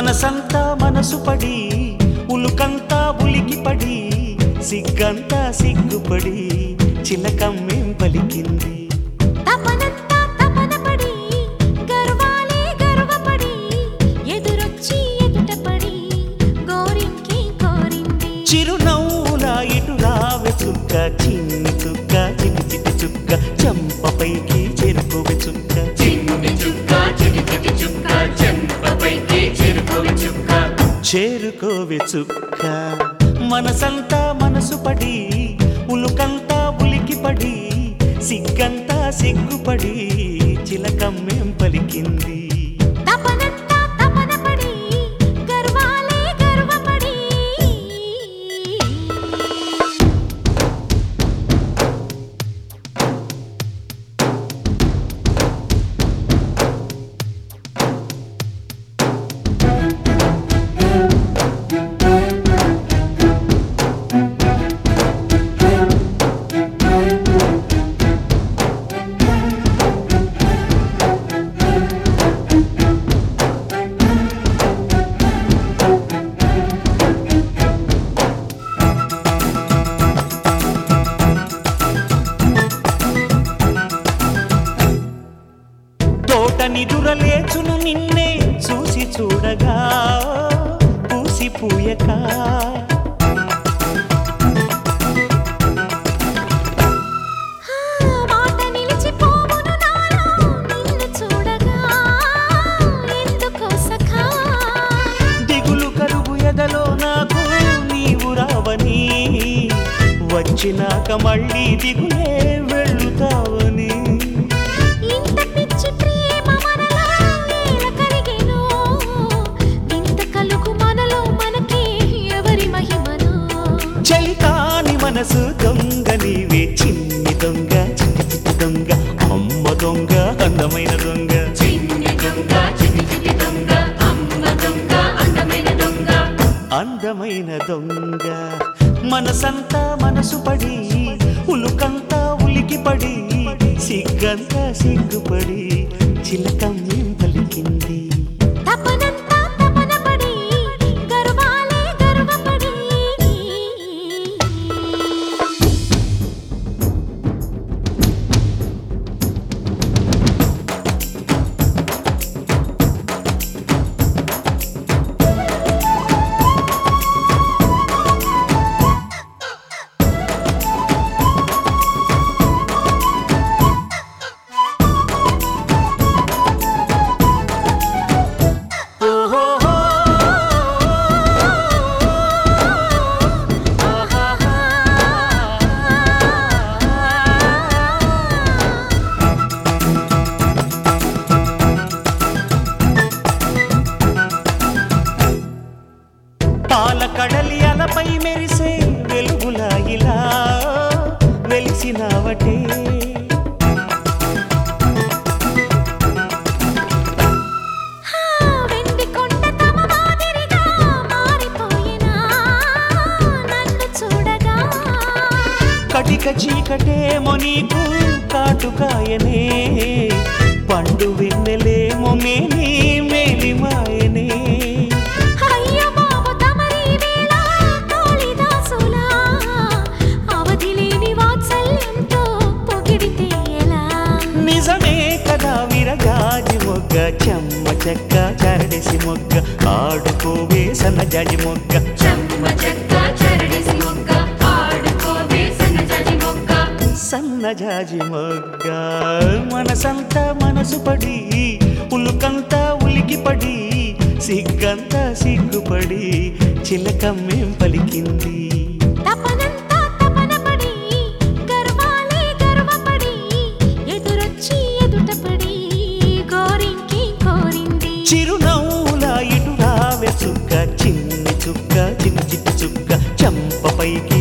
మనసంతా మనసు పడి ఉలుకంతా ఉలికి పడి సిగ్గంతా సిగ్గుపడి చిలకమ్మేం పలికింది తపనంతా తపనపడి గర్వాలే గర్వపడి ఎదురొచ్చి ఎదుటపడి గోరింకే కోరింది చిరునవ్వుల ఇటు రావె చుక్క చిన్ని చుక్క చిన్ని చిట్టి చుక్క చంపపైకి చెరుకువె చుక్క చిన్ని చుక్క చిటి చిటి చుక్క చెంపపైకి చేరుకోవి చుక్క చేరుకోవె చుక్క మనసంతా మనసు పడి ఉలుకంతా ఉలికి పడి సిగ్గంతా సిగ్గుపడి చిలకమ్మేం పలికింది తపనంతా తపనపడి గర్వాలే గర్వపడి తోట నిదురలేచున నిన్నే చూసి చూడగా పూసి పూయక మాట నిలిచిపోవును నాలో నిన్ను చూడగా ఎందుకో సఖా దిగులు కరువు ఎదలో నాకు నీవు రావని వచ్చినాక మళ్ళీ దిగులే వెళ్ళుతావని ఇంత పిచ్చి ప్రేమ మనలో ఎలా కరిగేనో ఇంత కలుగు మనలో మనకే ఎవరి మహిమనో చలికాని మనసు దొంగ నీవే చిన్ని దొంగ చిట్టి చిట్టి దొంగ అమ్మ దొంగ అందమైన దొంగ చిన్ని దొంగ చిటి చిటి దొంగ అమ్మ దొంగ అందమైన దొంగ అందమైన దొంగ మనసంతా మనసు పడి ఉలుకంతా ఉలికి పడి సిగ్గంతా సిగ్గుపడి చిలకమ్మేం పలికింది తపనంతా తపనపడి గర్వాలే గర్వపడి ఓహోహో. పాల కడలి అలపై మెరిసే వెలుగులా ఇలా వెలిసినావటే వెండి కొండ తమ మాదిరిగా మారిపోయినా నన్ను చూడగా కటిక చీకటేమో నీకు కాటుకాయనే పండు వెన్నెలేమో మేని మేలిమాయనే అయ్య బాబు తమరి వేళ కాళిదాసులా అవధి లేని వాత్సల్యంతో పొగిడితే ఎలా నిజమే కదా విరగాజి మొగ్గ చెమ్మ చెక్క చరడేసి మొగ్గ ఆడుకోవే సన్నజాజి మొగ్గ చెమ్మ చెక్క చెరడేసి మొగ్గ ఆడుకోవే సన్నజాజి మొగ్గ సన్నజాజి మొగ్గ మనసంతా మనసు పడి ఉలుకంతా ఉలికి పడి సిగ్గంతా సిగ్గుపడి చిలకమ్మేం పలికింది తపనంతా తపనపడి గర్వాలే గర్వపడి ఎదురొచ్చి ఎదుటపడి గోరింకి కోరింది చిరునవ్వుల ఇటు రావే చుక్క చిన్ని చుక్క చిన్ని చిట్టి చుక్క చంపపైకి